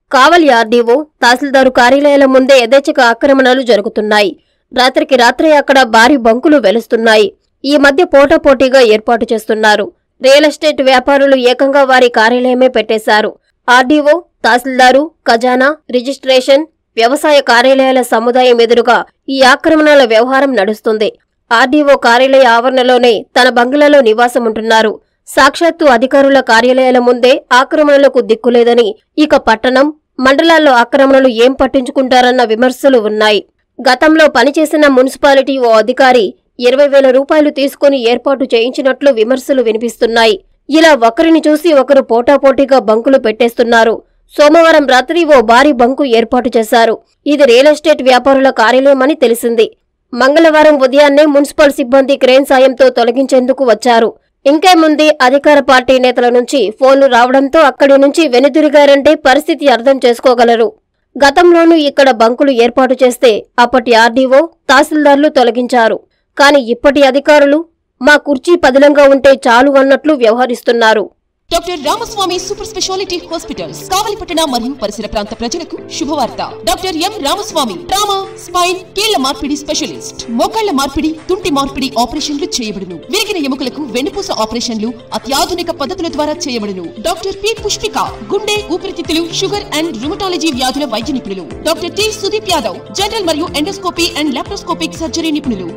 కావలి RDO tahsildar కార్యాలయాల ముందే యథేచ్ఛగా ఆక్రమణలు జరుగుతున్నాయి రాత్రికి రాత్రే అక్కడ భారీ బంకులు వెలుస్తున్నాయి ఈ మధ్య పోటాపోటీగా ఏర్పాటు చేస్తున్నారు రియల్ ఎస్టేట్ వ్యాపారులు ఏకంగా వారి కార్యాలయమే పెట్టేశారు ఆర్డీఓ తహసీల్దారు ఖజానా రిజిస్ట్రేషన్ వ్యవసాయ కార్యాలయాల సముదాయం ఎదురుగా ఈ ఆక్రమణల వ్యవహారం నడుస్తుంది ఆర్డీఓ కార్యాలయ ఆవరణలోనే తన బంగ్లాలో నివాసం ఉంటున్నారు సాక్షాత్తు అధికారుల కార్యాలయాల ముందే ఆక్రమణలకు దిక్కులేదని ఇక పట్టణం మండలాల్లో ఆక్రమణలు ఏం పట్టించుకుంటారన్న విమర్శలు ఉన్నాయి గతంలో పనిచేసిన మున్సిపాలిటీ ఓ అధికారి ఇరవై వేల రూపాయలు తీసుకుని ఏర్పాటు చేయించినట్లు విమర్శలు వినిపిస్తున్నాయి ఇలా ఒకరిని చూసి ఒకరు పోటాపోటీగా బంకులు పెట్టేస్తున్నారు సోమవారం రాత్రి ఓ భారీ బంకు ఏర్పాటు చేశారు ఇది రియల్ ఎస్టేట్ వ్యాపారుల కార్యాలయమని తెలిసింది మంగళవారం ఉదయాన్నే మున్సిపల్ సిబ్బంది క్రేన్ సాయంతో తొలగించేందుకు వచ్చారు ఇంకేముంది అధికార పార్టీ నేతల నుంచి ఫోన్లు రావడంతో అక్కడి నుంచి వెనుదిరిగారంటే పరిస్థితి అర్థం చేసుకోగలరు గతంలోనూ ఇక్కడ బంకులు ఏర్పాటు చేస్తే అప్పటి ఆర్డీఓ తహసీల్దార్లు తొలగించారు కాని ఇప్పటి అధికారులు మా కుర్చీ పదిలంగా ఉంటే చాలు అన్నట్లు వ్యవహరిస్తున్నారు doctor Ramaswamy super speciality hospitals కావలిపట్టణ మరియు పరిసర ప్రాంత ప్రజలకు శుభవార్త doctor M Ramaswamy trauma spine కీళ్ల మార్పిడి స్పెషలిస్ట్ మోకాళ్ల మార్పిడి తుంటి మార్పిడి ఆపరేషన్లు చేయబడును విరిగిన ఎముకలకు వెన్నుపూస ఆపరేషన్లు అత్యాధునిక పద్ధతుల ద్వారా చేయబడును డాక్టర్ పి పుష్పిక గుండె ఊపిరితిత్తులు షుగర్ అండ్ రుమటాలజీ వ్యాధుల వైద్య నిపుణులు doctor T Sudeep Yadav general మరియు ఎండోస్కోపీ అండ్ లాప్రోస్కోపిక్ సర్జరీ నిపుణులు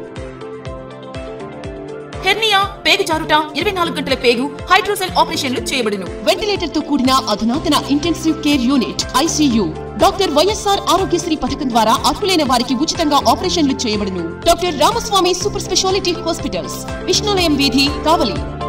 హెర్నియా పేగు జారుట ఇరవై నాలుగు గంటల పేగు హైడ్రోసెల్ ఆపరేషన్లు చేయబడును వెంటిలేటర్ తో కూడిన అధునాతన intensive care unit ICU doctor YSR Aarogyasri పథకం ద్వారా అర్హులైన వారికి ఉచితంగా ఆపరేషన్లు చేయబడును doctor Ramaswamy super speciality hospitals Vishnulayam వీధి కావలి